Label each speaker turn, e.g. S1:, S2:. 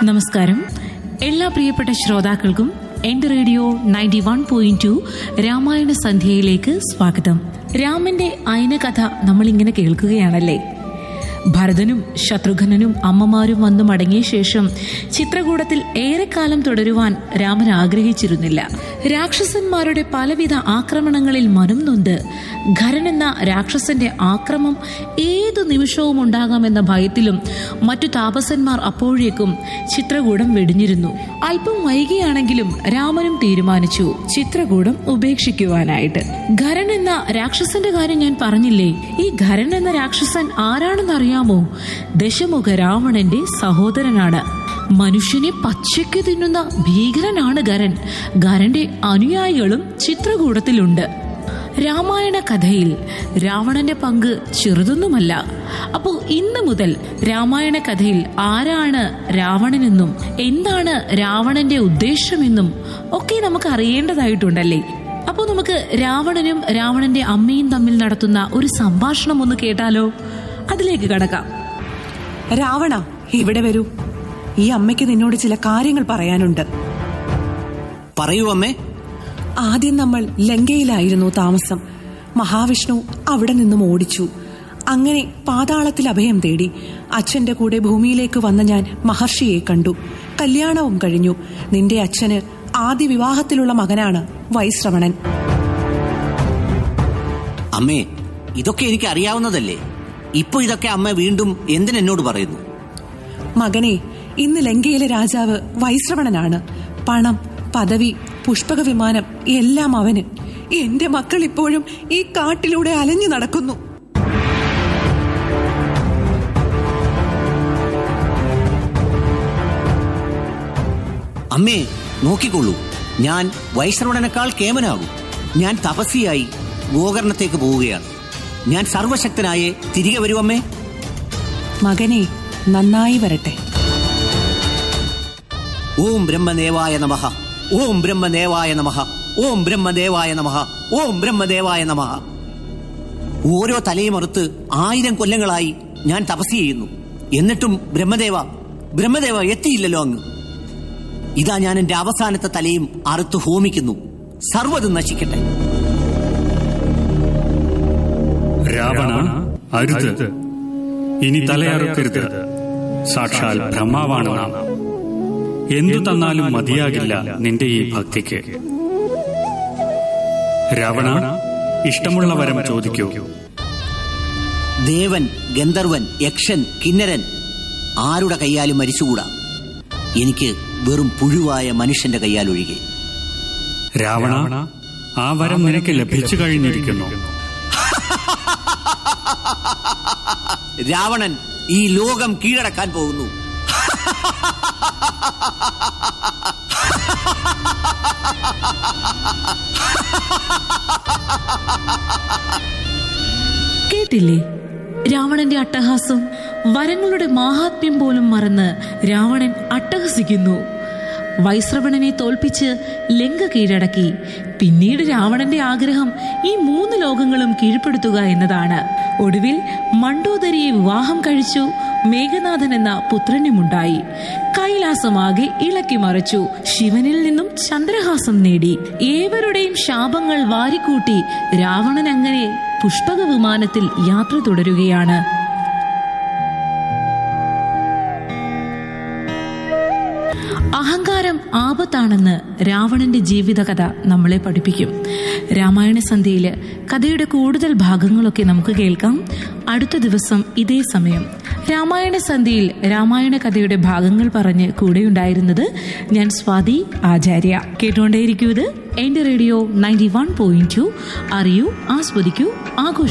S1: നമസ്കാരം എല്ലാ പ്രിയപ്പെട്ട ശ്രോതാക്കൾക്കും എന്റെ radio ninety one point two Ramayana സന്ധ്യയിലേക്ക് സ്വാഗതം രാമന്റെ അയനകഥ നമ്മളിങ്ങനെ കേൾക്കുകയാണല്ലേ ഭരതനും ശത്രുഘ്നനും അമ്മമാരും വന്നു മടങ്ങിയ ശേഷം ചിത്രകൂടത്തിൽ ഏറെക്കാലം തുടരുവാൻ രാമൻ ആഗ്രഹിച്ചിരുന്നില്ല രാക്ഷസന്മാരുടെ പലവിധ ആക്രമണങ്ങളിൽ മനം നൊന്ത് ഖരൻ എന്ന രാക്ഷസന്റെ ആക്രമം ഏതു നിമിഷവും ഉണ്ടാകാമെന്ന ഭയത്തിലും മറ്റു താപസന്മാർ അപ്പോഴേക്കും ചിത്രകൂടം വെടിഞ്ഞിരുന്നു അല്പം വൈകിയാണെങ്കിലും രാമനും തീരുമാനിച്ചു ചിത്രകൂടം ഉപേക്ഷിക്കുവാനായിട്ട് ഖരൻ എന്ന രാക്ഷസന്റെ കാര്യം ഞാൻ പറഞ്ഞില്ലേ ഈ ഖരൻ എന്ന രാക്ഷസൻ ആരാണെന്ന് അറിയാമോ ദശമുഖ രാവണന്റെ സഹോദരനാണ് മനുഷ്യനെ പച്ചയ്ക്ക് തിന്നുന്ന ഭീകരനാണ് ഖരൻ ഖരന്റെ അനുയായികളും ചിത്രകൂടത്തിലുണ്ട് രാമായണ കഥയിൽ രാവണന്റെ പങ്ക് ചെറുതൊന്നുമല്ല അപ്പോൾ ഇന്ന് മുതൽ രാമായണ കഥയിൽ ആരാണ് രാവണനെന്നും എന്താണ് രാവണന്റെ ഉദ്ദേശമെന്നും ഒക്കെ നമുക്ക് അറിയേണ്ടതായിട്ടുണ്ടല്ലേ അപ്പോൾ നമുക്ക് രാവണനും രാവണന്റെ അമ്മയും തമ്മിൽ നടത്തുന്ന ഒരു സംഭാഷണം ഒന്ന് കേട്ടാലോ അതിലേക്ക് കടക്കാം
S2: രാവണ ഇവിടെ വരൂ ഈ അമ്മയ്ക്ക് നിന്നോട് ചില കാര്യങ്ങൾ പറയാനുണ്ട്
S3: പറയൂ അമ്മേ
S2: ആദ്യം നമ്മൾ ലങ്കയിലായിരുന്നു താമസം മഹാവിഷ്ണു അവിടെ നിന്നും ഓടിച്ചു അങ്ങനെ പാതാളത്തിൽ അഭയം തേടി അച്ഛന്റെ കൂടെ ഭൂമിയിലേക്ക് വന്ന ഞാൻ മഹർഷിയെ കണ്ടു കല്യാണവും കഴിഞ്ഞു നിന്റെ അച്ഛന് ആദ്യ വിവാഹത്തിലുള്ള മകനാണ് വൈശ്രവണൻ
S3: അമ്മേ ഇതൊക്കെ എനിക്ക് അറിയാവുന്നതല്ലേ ഇപ്പൊ ഇതൊക്കെ അമ്മ വീണ്ടും എന്തിനെന്നോട് പറയുന്നു
S2: മകനെ ഇന്ന് ലങ്കയിലെ രാജാവ് വൈശ്രവണനാണ് പണം പദവി പുഷ്പക വിമാനം എല്ലാം അവന് എന്റെ മക്കൾ ഇപ്പോഴും ഈ കാട്ടിലൂടെ അലഞ്ഞു നടക്കുന്നു
S3: അമ്മേ നോക്കിക്കൊള്ളൂ ഞാൻ വൈശ്രവണനേക്കാൾ കേമനാകും ഞാൻ തപസ്വിയായി ഗോകർണത്തേക്ക് പോവുകയാണ് ഞാൻ സർവശക്തനായേ തിരികെ വരൂ അമ്മേ
S2: മകനെ നന്നായി വരട്ടെ
S3: ഓം ബ്രഹ്മദേവായ നമഃ ഓം ബ്രഹ്മദേവായ നമഃ ഓം ബ്രഹ്മദേവായ നമഃ ഓം ബ്രഹ്മദേവായ നമഃ ഓരോ തലയുമറുത്ത് ആയിരം കൊല്ലങ്ങളായി ഞാൻ തപസ് ചെയ്യുന്നു എന്നിട്ടും ബ്രഹ്മദേവ ബ്രഹ്മദേവ എത്തിയില്ലല്ലോ അങ്ങ് ഇതാ ഞാൻ എന്റെ അവസാനത്തെ തലയും അറുത്ത് ഹോമിക്കുന്നു സർവ്വതും നശിക്കട്ടെ
S4: രാവണ അരുത് ഇനി തലയറുക്കരുത് സാക്ഷാൽ ബ്രഹ്മാവാണ് നാം എന്തു തന്നാലും മതിയാകില്ല നിന്റെ ഈ ഭക്തിക്ക് രാവണ ഇഷ്ടമുള്ള വരം ചോദിക്കൂ
S3: ദേവൻ ഗന്ധർവൻ യക്ഷൻ കിന്നരൻ ആരുടെ കയ്യാലും മരിച്ചുകൂടാ എനിക്ക് വെറും പുഴുവായ മനുഷ്യന്റെ കയ്യാൽ ഒഴികെ
S4: രാവണ ആ വരം നിനക്ക് ലഭിച്ചു കഴിഞ്ഞിരിക്കുന്നു
S3: രാവണൻ ഈ ലോകം കീഴടക്കാൻ പോകുന്നു
S1: കേട്ടില്ലേ രാവണന്റെ അട്ടഹാസം വരങ്ങളുടെ മാഹാത്മ്യം പോലും മറന്ന് രാവണൻ അട്ടഹസിക്കുന്നു വൈശ്രവണനെ തോൽപ്പിച്ച് ലങ്ക കീഴടക്കി പിന്നീട് രാവണന്റെ ആഗ്രഹം ഈ മൂന്ന് ലോകങ്ങളും കീഴ്പ്പെടുത്തുക എന്നതാണ് ഒടുവിൽ മണ്ടോദരിയെ വിവാഹം കഴിച്ചു മേഘനാഥൻ എന്ന പുത്രനുമുണ്ടായി കൈലാസമാകെ ഇളക്കി മറിച്ചു ശിവനിൽ നിന്നും ചന്ദ്രഹാസം നേടി ഏവരുടെയും ശാപങ്ങൾ വാരിക്കൂട്ടി രാവണൻ അങ്ങനെ പുഷ്പക വിമാനത്തിൽ യാത്ര തുടരുകയാണ് അഹങ്കാരം ആപത്താണെന്ന് രാവണന്റെ ജീവിതകഥ നമ്മളെ പഠിപ്പിക്കും രാമായണ സന്ധ്യയില് കഥയുടെ കൂടുതൽ ഭാഗങ്ങളൊക്കെ നമുക്ക് കേൾക്കാം അടുത്ത ദിവസം ഇതേ സമയം രാമായണ സന്ധ്യയിൽ രാമായണ കഥയുടെ ഭാഗങ്ങൾ പറഞ്ഞ് കൂടെയുണ്ടായിരുന്നത് ഞാൻ സ്വാതി ആചാര്യ കേട്ടുകൊണ്ടേയിരിക്കുന്നത് എന്റെ radio ninety one point two അറിയൂ ആസ്വദിക്കൂ ആഘോഷിക്കൂ